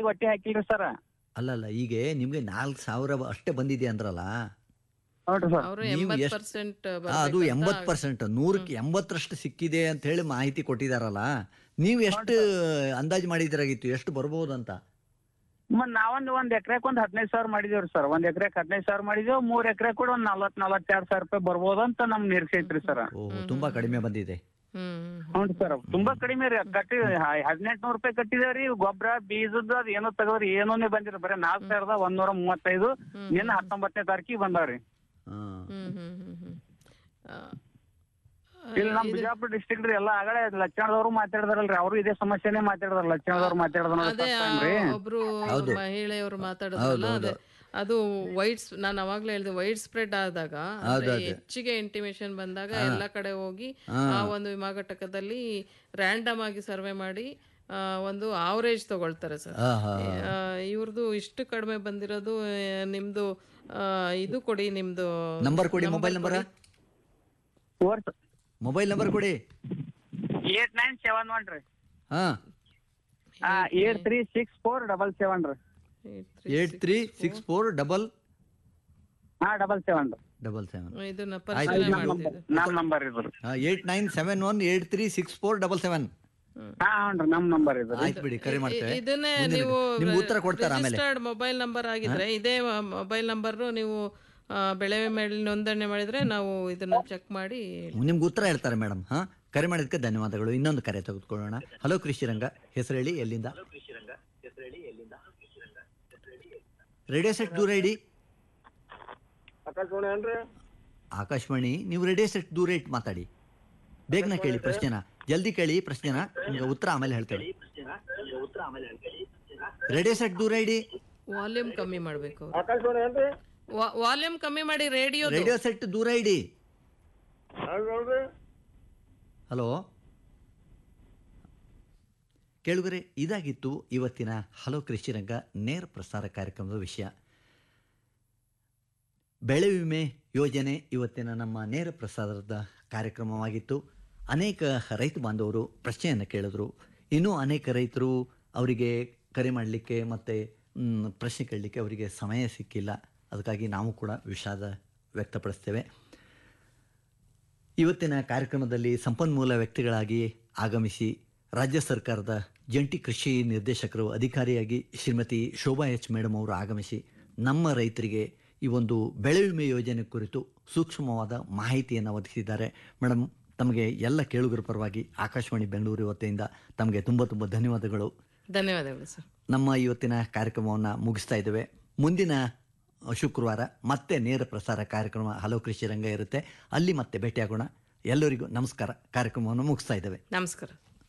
ಮಾಹಿತಿ ಒಟ್ಟಿ ಹಾಕಿಲ್ರಿ ಸರ್ ಅಲ್ಲಲ್ಲ ಈಗ ನಿಮ್ಗೆ ನಾಲ್ಕು ಸಾವಿರ ಅಷ್ಟೇ ಬಂದಿದೆ ಅಂದ್ರಲ್ಲ ನೋಡ್ರಿ ಸರ್ ಅವರು ನೀವು ಎಂಬತ್ತು ಎಷ್ಟ್- ಪರ್ಸೆಂಟ್ ಆ, ಅದು ಎಂಬತ್ ಪರ್ಸೆಂಟ್ ನೂರಕ್ಕೆ ಎಂಬತ್ತರಷ್ಟು ಸಿಕ್ಕಿದೆ ಅಂತ ಹೇಳಿ ಮಾಹಿತಿ ಕೊಟ್ಟಿದಾರಲ್ಲ ನೀವು ಎಷ್ಟು ಅಂದಾಜು ಮಾಡಿದ್ರಾಗಿತ್ತು ಎಷ್ಟು ಬರ್ಬೋದು ಅಂತ ಮತ್ ನಾವೊಂದ್ ಒಂದ್ ಎಕರೆಕ್ ಒಂದ್ ಹದಿನೈದು ಸಾವಿರ ಮಾಡಿದೇವ್ರಿ ಸರ್ ಒಂದ್ ಎಕರೆಕ್ ಹದಿನೈದು ಸಾವಿರ ಮಾಡಿದೇವ್ ಮೂರ್ ಎಕರೆ ಕೂಡ ಒಂದ್ ನಲ್ವತ್ ನಲ್ವತ್ತೆರಡು ಸಾವಿರ ರೂಪಾಯಿ ಬರ್ಬೋದು ಅಂತ ನಮ್ ನಿರೀಕ್ಷೆ ಐತ್ರಿ ಸರ್ ಓಹ್ ತುಂಬಾ ಕಡಿಮೆ ಬಂದಿದೆ ಹ್ಞೂ ಸರ್ ತುಂಬಾ ಕಡಿಮೆ ರೀ ಕಟ್ಟಿ ಹದಿನೆಂಟುನೂರು ರೂಪಾಯಿ ಕಟ್ಟಿದೇವ್ರಿ ಗೊಬ್ಬರ ಬೀಜದ ಅದ್ ಏನೋ ತಗೋರಿ ಏನೂನೇ ಬಂದಿರ ಬರೀ ನಾಲ್ಕು ಸಾವಿರದ ಒಂದೂರ ಮೂವತ್ತೈದು ನಿನ್ನ ಹತ್ತೊಂಬತ್ತನೇ ತಾರೀಕಿಗೆ ಬಂದಾವ್ರಿ ಇಲ್ಲಿ ನಮ್ ಬಿಜಾಪುರ ಡಿಸ್ಟ್ರಿಕ್ಟ್ ರೀ ಎಲ್ಲ ಆಗಲೇ ಲಕ್ಷಣದವ್ರು ಮಾತಾಡಿದಾರಲ್ರಿ ಅವರು ಇದೇ ಸಮಸ್ಯೆನೇ ಮಾತಾಡಿದಾರ ಲಕ್ಷಣದವ್ರು ಮಾತಾಡಿದ ಅದೇ ಆ ರೀ ಒಬ್ರು ಹೌದು. ಮಹಿಳೆಯವರು ಹೌದು, ಮಾತಾಡಿದ್ರಲ್ಲ ಹೌದು. ಅದೇ ಅದು ವೈಟ್ ನಾನು ಅವಾಗ್ಲೇ ಹೇಳಿದೆ ವೈಟ್ ಸ್ಪ್ರೆಡ್ ಆದಾಗ ಹೌದು, ಅಂದ್ರೆ ಹೌದು. ಹೆಚ್ಚಿಗೆ ಇಂಟಿಮೇಷನ್ ಬಂದಾಗ ಹಾ. ಎಲ್ಲ ಕಡೆ ಹೋಗಿ ಹಾ. ಆ ಒಂದು ವಿಮಾ ಘಟಕದಲ್ಲಿ ರ್ಯಾಂಡಮ್ ಆಗಿ ಸರ್ವೆ ಮಾಡಿ ಆ, ಒಂದು ಆವರೇಜ್ ತಗೊಳ್ತಾರೆ ಸರ್ ಹಾ, ಹಾ, ಹಾ. ಇವ್ರದ್ದು ಇಷ್ಟು ಕಡಿಮೆ ಬಂದಿರೋದು ಆ, ನಿಮ್ದು ಆ, ಇದು ಕೊಡಿ ನಿಮ್ದು ನಂಬರ್ ಕೊಡಿ ಮೊಬೈಲ್ ನಂಬರ್ ಮೊಬೈಲ್ ನಂಬರ್ ಕೊಡಿ ಏಟ್ ನೈನ್ ಸೆವೆನ್ ಒನ್ ರೀ ಹಾ eight three six four double seven ರೀ eight three six four double ಹಾ ಡಬಲ್ ಸೆವೆನ್ ರೀ ಡಬಲ್ ಸೆವೆನ್ ಇದನ್ನ ಆಯ್ತು. ಪರಿಶೀಲನೆ ನಮ್ ಮಾಡ್ತಿದ್ದೆ ನಮ್ ನಂಬರ್ ಇದು eight nine seven one eight three six four double seven ಹಾ ಹ್ಞೂ ನಮ್ ನಂಬರ್ ಇದು ಆಯ್ತು ಬಿಡಿ ಕರೆ ಮಾಡ್ತೇವೆ ಇದನ್ನೇ ಮುಂದಿನ- ನೀವು ನಿಮ್ಗೆ ಉತ್ತರ ಕೊಡ್ತಾರೆ ಆಮೇಲೆ ರಿಜಿಸ್ಟರ್ಡ್ ಮೊಬೈಲ್ ನಂಬರ್ ಆಗಿದ್ರೆ ಇದೇ ಮೊಬೈಲ್ ನಂಬರ್ ನೀವು ಆ, ಬೆಳೆ ವಿಮೆ ನೋಂದಣಿ ಮಾಡಿದ್ರೆ ನಾವು ಇದನ್ನ ಚೆಕ್ ಮಾಡಿ ನಿಮ್ಗೆ ಉತ್ತರ ಹೇಳ್ತಾರೆ ಮೇಡಮ್ ಹಾ ಕರೆ ಮಾಡಿದ್ದಕ್ಕೆ ಧನ್ಯವಾದಗಳು ಇನ್ನೊಂದು ಕರೆ ತೆಗೆದುಕೊಳ್ಳೋಣ ಹಲೋ ಕೃಷಿ ರಂಗ ಹೆಸರು ಹೇಳಿ ಎಲ್ಲಿಂದ ರೇಡಿಯೋ ಸೆಟ್ ದೂರ ಇಡಿ ಆಕಾಶವಾಣಿ ಏನ್ರಿ ಆಕಾಶವಾಣಿ ನೀವು ರೇಡಿಯೋ ಸೆಟ್ ದೂರ ಇಟ್ಟು ಮಾತಾಡಿ ಬೇಗನೆ ಕೇಳಿ ಪ್ರಶ್ನೆನ ಜಲ್ದಿ ಕೇಳಿ ಪ್ರಶ್ನೆನ ನಿಮ್ಗೆ ಉತ್ತರ ಆಮೇಲೆ ಹೇಳ್ತೇವೆ ರೇಡಿಯೋ ಸೆಟ್ ದೂರ ಇಡಿ ವಾಲ್ಯೂಮ್ ಕಮ್ಮಿ ಮಾಡ್ಬೇಕು ಆಕಾಶವಾಣಿ ಏನ್ರಿ ವಾಲ್ಯೂಮ್ ಕಮ್ಮಿ ಮಾಡಿ ರೇಡಿಯೋ ರೇಡಿಯೋ ಸೆಟ್ ದೂರ ಇಡಿ ನೋಡ್ರಿ ಹಲೋ ಕೇಳುಗರೆ ಇದಾಗಿತ್ತು ಇವತ್ತಿನ ಹಲೋ ಕೃಷಿ ರಂಗ ನೇರ ಪ್ರಸಾರ ಕಾರ್ಯಕ್ರಮದ ವಿಷಯ ಬೆಳೆ ವಿಮೆ ಯೋಜನೆ ಇವತ್ತಿನ ನಮ್ಮ ನೇರ ಪ್ರಸಾರದ ಕಾರ್ಯಕ್ರಮವಾಗಿತ್ತು ಅನೇಕ ರೈತ ಬಾಂಧವರು ಪ್ರಶ್ನೆಯನ್ನು ಕೇಳಿದ್ರು ಇನ್ನೂ ಅನೇಕ ರೈತರು ಅವರಿಗೆ ಕರೆ ಮಾಡಲಿಕ್ಕೆ ಮತ್ತು ಮ್, ಪ್ರಶ್ನೆ ಕೇಳಲಿಕ್ಕೆ ಅವರಿಗೆ ಸಮಯ ಸಿಕ್ಕಿಲ್ಲ ಅದಕ್ಕಾಗಿ ನಾವು ಕೂಡ ವಿಷಾದ ವ್ಯಕ್ತಪಡಿಸ್ತೇವೆ ಇವತ್ತಿನ ಕಾರ್ಯಕ್ರಮದಲ್ಲಿ ಸಂಪನ್ಮೂಲ ವ್ಯಕ್ತಿಗಳಾಗಿ ಆಗಮಿಸಿ ರಾಜ್ಯ ಸರ್ಕಾರದ ಜಂಟಿ ಕೃಷಿ ನಿರ್ದೇಶಕರು ಅಧಿಕಾರಿಯಾಗಿ ಶ್ರೀಮತಿ ಶೋಭಾ ಎಚ್ ಮೇಡಮ್ ಅವರು ಆಗಮಿಸಿ ನಮ್ಮ ರೈತರಿಗೆ ಈ ಒಂದು ಬೆಳೆ ವಿಮೆ ಯೋಜನೆ ಕುರಿತು ಸೂಕ್ಷ್ಮವಾದ ಮಾಹಿತಿಯನ್ನು ಒದಗಿಸಿದ್ದಾರೆ ಮೇಡಮ್ ತಮಗೆ ಎಲ್ಲ ಕೇಳುಗರ ಪರವಾಗಿ ಆಕಾಶವಾಣಿ ಬೆಂಗಳೂರು ವತಿಯಿಂದ ತಮಗೆ ತುಂಬ ತುಂಬ ಧನ್ಯವಾದಗಳು ಧನ್ಯವಾದಗಳು ಸರ್ ನಮ್ಮ ಇವತ್ತಿನ ಕಾರ್ಯಕ್ರಮವನ್ನು ಮುಗಿಸ್ತಾ ಇದ್ದೇವೆ ಮುಂದಿನ ಶುಕ್ರವಾರ ಮತ್ತೆ ನೇರ ಪ್ರಸಾರ ಕಾರ್ಯಕ್ರಮ ಹಲೋ ಕೃಷಿ ರಂಗ ಇರುತ್ತೆ ಅಲ್ಲಿ ಮತ್ತೆ ಭೇಟಿಯಾಗೋಣ ಎಲ್ಲರಿಗೂ ನಮಸ್ಕಾರ ಕಾರ್ಯಕ್ರಮವನ್ನು ಮುಗಿಸ್ತಾ ಇದ್ದೇವೆ ನಮಸ್ಕಾರ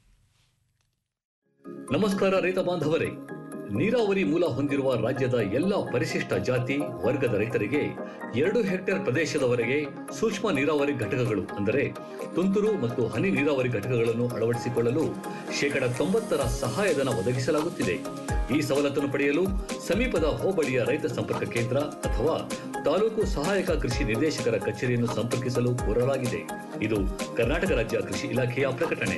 ನಮಸ್ಕಾರ ರೈತ ಬಾಂಧವರೇ ನೀರಾವರಿ ಮೂಲ ಹೊಂದಿರುವ ರಾಜ್ಯದ ಎಲ್ಲ ಪರಿಶಿಷ್ಟ ಜಾತಿ ವರ್ಗದ ರೈತರಿಗೆ ಎರಡು ಹೆಕ್ಟೇರ್ ಪ್ರದೇಶದವರೆಗೆ ಸೂಕ್ಷ್ಮ ನೀರಾವರಿ ಘಟಕಗಳು ಅಂದರೆ ತುಂತುರು ಮತ್ತು ಹನಿ ನೀರಾವರಿ ಘಟಕಗಳನ್ನು ಅಳವಡಿಸಿಕೊಳ್ಳಲು ಶೇಕಡ ತೊಂಬತ್ತರ ಸಹಾಯಧನ ಒದಗಿಸಲಾಗುತ್ತಿದೆ ಈ ಸವಲತ್ತನ್ನು ಪಡೆಯಲು ಸಮೀಪದ ಹೋಬಳಿಯ ರೈತ ಸಂಪರ್ಕ ಕೇಂದ್ರ ಅಥವಾ ತಾಲೂಕು ಸಹಾಯಕ ಕೃಷಿ ನಿರ್ದೇಶಕರ ಕಚೇರಿಯನ್ನು ಸಂಪರ್ಕಿಸಲು ಕೋರಲಾಗಿದೆ ಇದು ಕರ್ನಾಟಕ ರಾಜ್ಯ ಕೃಷಿ ಇಲಾಖೆಯ ಪ್ರಕಟಣೆ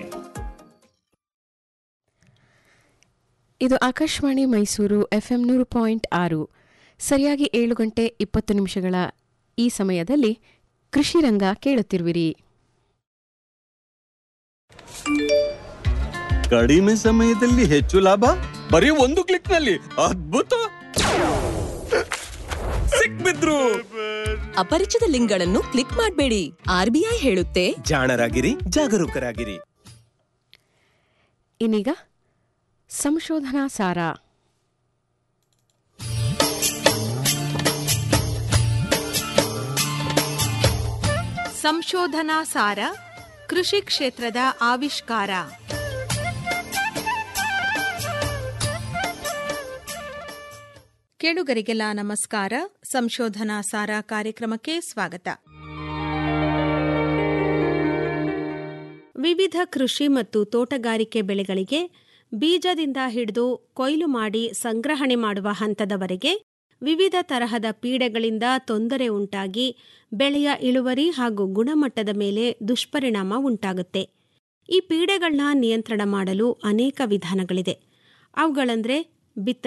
ಇದು ಆಕಾಶವಾಣಿ ಮೈಸೂರು ಎಫ್ಎಂ ನೂರು ಪಾಯಿಂಟ್ ಆರು ಸರಿಯಾಗಿ ಏಳು ಗಂಟೆ ಇಪ್ಪತ್ತು ನಿಮಿಷಗಳ ಈ ಸಮಯದಲ್ಲಿ ಕೃಷಿ ರಂಗ ಕೇಳುತ್ತಿರುವಿರಿ ಕಡಿಮೆ ಸಮಯದಲ್ಲಿ ಹೆಚ್ಚು ಲಾಭ ಬರೀ ಒಂದು ಕ್ಲಿಕ್ ನಲ್ಲಿ ಅದ್ಭುತ ಸಿಕ್ಬಿದ್ರು ಅಪರಿಚಿತ ಲಿಂಕ್ಗಳನ್ನು ಕ್ಲಿಕ್ ಮಾಡಬೇಡಿ ಆರ್ಬಿಐ ಹೇಳುತ್ತೆ ಜಾಣರಾಗಿರಿ ಜಾಗರೂಕರಾಗಿರಿ ಇನ್ನೀಗ ಸಂಶೋಧನಾ ಸಾರ ಸಂಶೋಧನಾ ಸಾರ ಕೃಷಿ ಕ್ಷೇತ್ರದ ಆವಿಷ್ಕಾರ ಕೇಳುಗರಿಗೆಲ್ಲ ನಮಸ್ಕಾರ ಸಂಶೋಧನಾ ಸಾರ ಕಾರ್ಯಕ್ರಮಕ್ಕೆ ಸ್ವಾಗತ ವಿವಿಧ ಕೃಷಿ ಮತ್ತು ತೋಟಗಾರಿಕೆ ಬೆಳೆಗಳಿಗೆ ಬೀಜದಿಂದ ಹಿಡಿದು ಕೊಯ್ಲು ಮಾಡಿ ಸಂಗ್ರಹಣೆ ಮಾಡುವ ಹಂತದವರೆಗೆ ವಿವಿಧ ತರಹದ ಪೀಡೆಗಳಿಂದ ತೊಂದರೆ ಉಂಟಾಗಿ ಬೆಳೆಯ ಇಳುವರಿ ಹಾಗೂ ಗುಣಮಟ್ಟದ ಮೇಲೆ ದುಷ್ಪರಿಣಾಮ ಉಂಟಾಗುತ್ತೆ ಈ ಪೀಡೆಗಳನ್ನ ನಿಯಂತ್ರಣ ಮಾಡಲು ಅನೇಕ ವಿಧಾನಗಳಿದೆ ಅವುಗಳಂದ್ರೆ ಬಿತ್ತನೆ